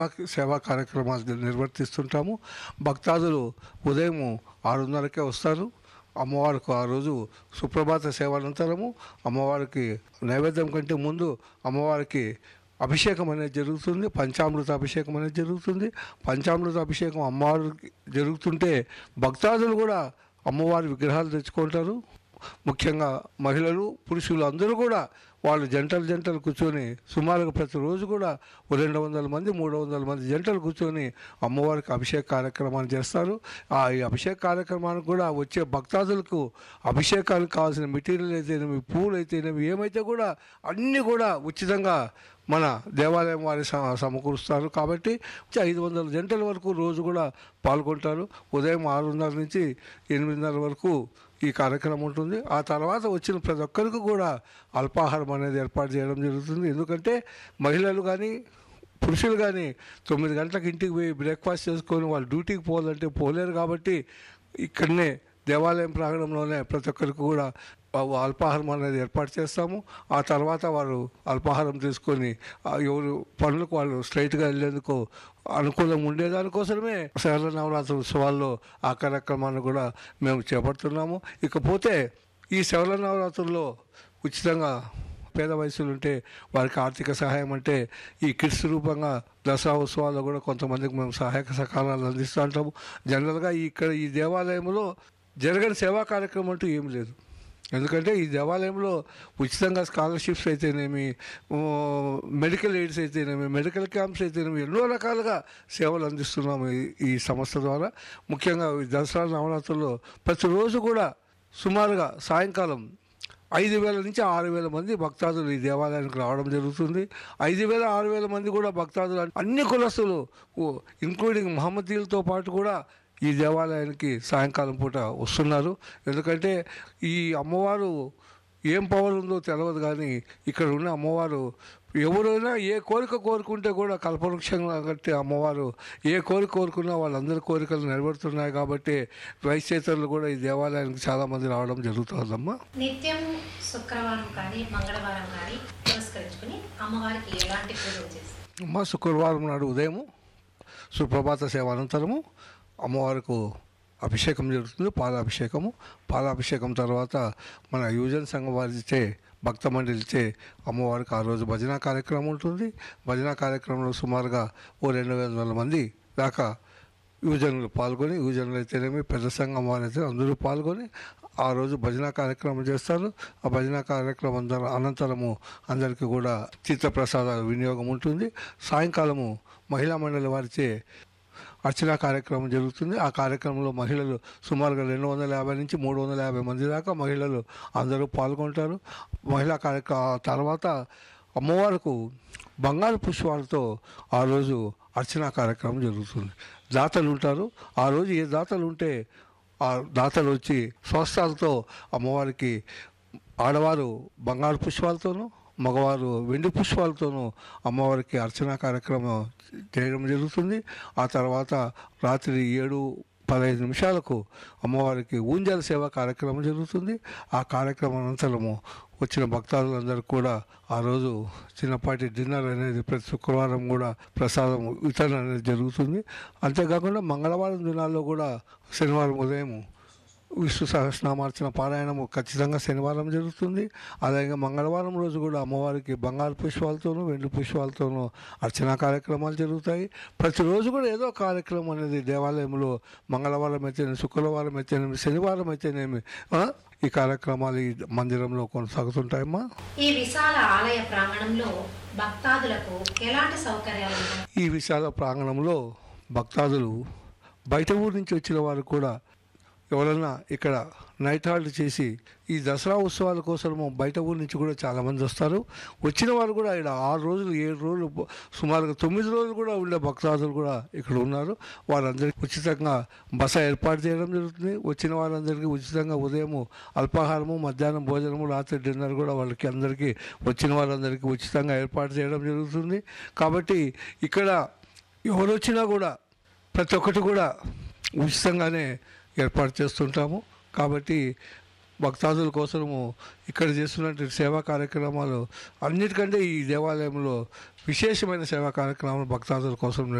సేవా కార్యక్రమాలు నిర్వర్తిస్తుంటాము భక్తాదులు ఉదయం ఆరున్నరకే వస్తారు అమ్మవారికి ఆ రోజు సుప్రభాత సేవ అనంతరము అమ్మవారికి నైవేద్యం కంటే ముందు అమ్మవారికి అభిషేకం అనేది జరుగుతుంది పంచామృత అభిషేకం అనేది జరుగుతుంది పంచామృత అభిషేకం అమ్మవారికి జరుగుతుంటే భక్తాదులు కూడా అమ్మవారి విగ్రహాలు తెచ్చుకుంటారు ముఖ్యంగా మహిళలు పురుషులు అందరూ కూడా వాళ్ళు జంటలు జంటలు కూర్చొని సుమారుగా ప్రతిరోజు కూడా ఓ రెండు వందల మంది మూడు వందల మంది జంటలు కూర్చొని అమ్మవారికి అభిషేక కార్యక్రమాన్ని చేస్తారు ఆ ఈ అభిషేక కార్యక్రమానికి కూడా వచ్చే భక్తాదులకు అభిషేకానికి కావాల్సిన మెటీరియల్ అయితేనేమి పూలు అయితేనేమి ఏమైతే కూడా అన్నీ కూడా ఉచితంగా మన దేవాలయం వారి సమ- సమకూరుస్తారు కాబట్టి ఐదు వందల జంటల వరకు రోజు కూడా పాల్గొంటారు ఉదయం ఆరున్నర నుంచి ఎనిమిదిన్నర వరకు ఈ కార్యక్రమం ఉంటుంది ఆ తర్వాత వచ్చిన ప్రతి ఒక్కరికి కూడా అల్పాహారం అనేది ఏర్పాటు చేయడం జరుగుతుంది ఎందుకంటే మహిళలు కానీ పురుషులు కానీ తొమ్మిది గంటలకు ఇంటికి పోయి బ్రేక్ఫాస్ట్ చేసుకొని వాళ్ళు డ్యూటీకి పోవాలంటే పోలేరు కాబట్టి ఇక్కడనే దేవాలయం ప్రాంగణంలోనే ప్రతి ఒక్కరికి కూడా ఆ అల్పాహారం అనేది ఏర్పాటు చేస్తాము ఆ తర్వాత వారు అల్పాహారం తీసుకొని ఆ ఎవరు పనులకు వాళ్ళు స్ట్రైట్గా వెళ్ళేందుకు అనుకూలంగా ఉండేదానికోసమే శరణ నవరాత్రి ఉత్సవాల్లో ఆ కార్యక్రమాన్ని కూడా మేము చేపడుతున్నాము ఇకపోతే ఈ శరణ నవరాత్రుల్లో ఉచితంగా పేద వయసులు ఉంటే వారికి ఆర్థిక సహాయం అంటే ఈ కిడ్స్ రూపంగా దసరా ఉత్సవాల్లో కూడా కొంతమందికి మేము సహాయక సహకారాలు అందిస్తూ ఉంటాము జనరల్గా ఇక్కడ ఈ దేవాలయంలో జరగని సేవా కార్యక్రమం అంటూ ఏం లేదు ఎందుకంటే ఈ దేవాలయంలో ఉచితంగా స్కాలర్షిప్స్ అయితేనేమి ఓ, మెడికల్ ఎయిడ్స్ అయితేనేమి మెడికల్ క్యాంప్స్ అయితేనేమి ఎన్నో రకాలుగా సేవలు అందిస్తున్నాము ఈ- ఈ సంస్థ ద్వారా ముఖ్యంగా ఈ దసరా నవరాత్రుల్లో ప్రతిరోజు కూడా సుమారుగా సాయంకాలం ఐదు వేల నుంచి ఆరు వేల మంది భక్తాదులు ఈ దేవాలయానికి రావడం జరుగుతుంది ఐదు వేల ఆరు వేల మంది కూడా భక్తాదులు అంటే అన్ని కులస్తులు ఇంక్లూడింగ్ మహమ్మదీలతో పాటు కూడా ఈ దేవాలయానికి సాయంకాలం పూట వస్తున్నారు ఎందుకంటే ఈ అమ్మవారు ఏం పవర్ ఉందో తెలియదు కానీ ఇక్కడ ఉన్న అమ్మవారు ఎవరైనా ఏ కోరిక కోరుకుంటే కూడా కల్పవృక్షంగా కట్టి అమ్మవారు ఏ కోరిక కోరుకున్నా వాళ్ళందరి కోరికలు నెరవేరుతున్నాయి కాబట్టి వైశ్యేతరులు కూడా ఈ దేవాలయానికి చాలామంది రావడం జరుగుతుందమ్మా నిత్యం శుక్రవారం కానీ మంగళవారం కానీ పురస్కరించుకుని అమ్మవారికి ఎలాంటి పూజలు చేస్తారు అమ్మ శుక్రవారం నాడు ఉదయం సుప్రభాత సేవ అనంతరము అమ్మవారికి అభిషేకం జరుగుతుంది పాలాభిషేకము పాలాభిషేకం తర్వాత మన యువజన సంఘం వారిచే భక్త మండలిచే అమ్మవారికి ఆ రోజు భజన కార్యక్రమం ఉంటుంది భజన కార్యక్రమంలో సుమారుగా ఓ రెండు వేల మంది దాకా యువజనులు పాల్గొని యువజనులు అయితేనేమి పెద్ద సంఘం వారైతే అందరూ పాల్గొని ఆ రోజు భజన కార్యక్రమం చేస్తారు ఆ భజన కార్యక్రమం అందర- అనంతరము అందరికీ కూడా తీర్థప్రసాద వినియోగం ఉంటుంది సాయంకాలము మహిళా మండలి వారిచే అర్చనా కార్యక్రమం జరుగుతుంది ఆ కార్యక్రమంలో మహిళలు సుమారుగా రెండు వందల యాభై నుంచి మూడు వందల యాభై మంది దాకా మహిళలు అందరూ పాల్గొంటారు మహిళా కార్యక్రమ తర్వాత అమ్మవారికి బంగారు పుష్పాలతో ఆ రోజు అర్చనా కార్యక్రమం జరుగుతుంది దాతలు ఉంటారు ఆ రోజు ఏ దాతలు ఉంటే ఆ దాతలు వచ్చి స్వస్థాలతో అమ్మవారికి ఆడవారు బంగారు పుష్పాలతోనూ మగవారు వెండి పుష్పాలతోనూ అమ్మవారికి అర్చనా కార్యక్రమం చేయడం జరుగుతుంది ఆ తర్వాత రాత్రి ఏడు పదహైదు నిమిషాలకు అమ్మవారికి ఊంజల సేవ కార్యక్రమం జరుగుతుంది ఆ కార్యక్రమం అనంతరము వచ్చిన భక్తాదులందరూ కూడా ఆ రోజు చిన్నపాటి డిన్నర్ అనేది ప్రతి శుక్రవారం కూడా ప్రసాదం వితరణ అనేది జరుగుతుంది అంతేకాకుండా మంగళవారం దినాల్లో కూడా శనివారం ఉదయం విష్ణు సహస్రనామార్చన పారాయణము ఖచ్చితంగా శనివారం జరుగుతుంది అలాగే మంగళవారం రోజు కూడా అమ్మవారికి బంగారు పుష్పాలతోనూ వెండి పుష్పాలతోనూ అర్చనా కార్యక్రమాలు జరుగుతాయి ప్రతిరోజు కూడా ఏదో కార్యక్రమం అనేది దేవాలయంలో మంగళవారం అయితేనేమి శుక్రవారం అయితేనేమి శనివారం అయితేనేమి ఆ, ఈ కార్యక్రమాలు ఈ మందిరంలో కొనసాగుతుంటాయమ్మా ఈ విశాల ఆలయ ప్రాంగణంలో భక్తాదులకు ఎలాంటి సౌకర్యాలు ఉన్నాయి ఈ విశాల ప్రాంగణంలో భక్తాదులు బయట ఊరు నుంచి వచ్చిన వారు కూడా ఎవరైనా ఇక్కడ నైట్ హాల్ట్ చేసి ఈ దసరా ఉత్సవాల కోసము బయట ఊరు నుంచి కూడా చాలామంది వస్తారు వచ్చిన వారు కూడా ఇక్కడ ఆరు రోజులు ఏడు రోజులు బ- సుమారుగా తొమ్మిది రోజులు కూడా ఉండే భక్తాదులు కూడా ఇక్కడ ఉన్నారు వారందరికీ ఉచితంగా బస ఏర్పాటు చేయడం జరుగుతుంది వచ్చిన వారందరికీ ఉచితంగా ఉదయం అల్పాహారము మధ్యాహ్నం భోజనము రాత్రి డిన్నర్ కూడా వాళ్ళకి అందరికీ వచ్చిన వారందరికీ ఉచితంగా ఏర్పాటు చేయడం జరుగుతుంది కాబట్టి ఇక్కడ ఎవరు వచ్చినా కూడా ప్రతి ఒక్కటి కూడా ఉచితంగానే ఏర్పాటు చేస్తుంటాము కాబట్టి భక్తాదుల కోసము ఇక్కడ చేస్తున్నటువంటి సేవా కార్యక్రమాలు అన్నిటికంటే ఈ దేవాలయంలో విశేషమైన సేవా కార్యక్రమాలు భక్తాదుల కోసం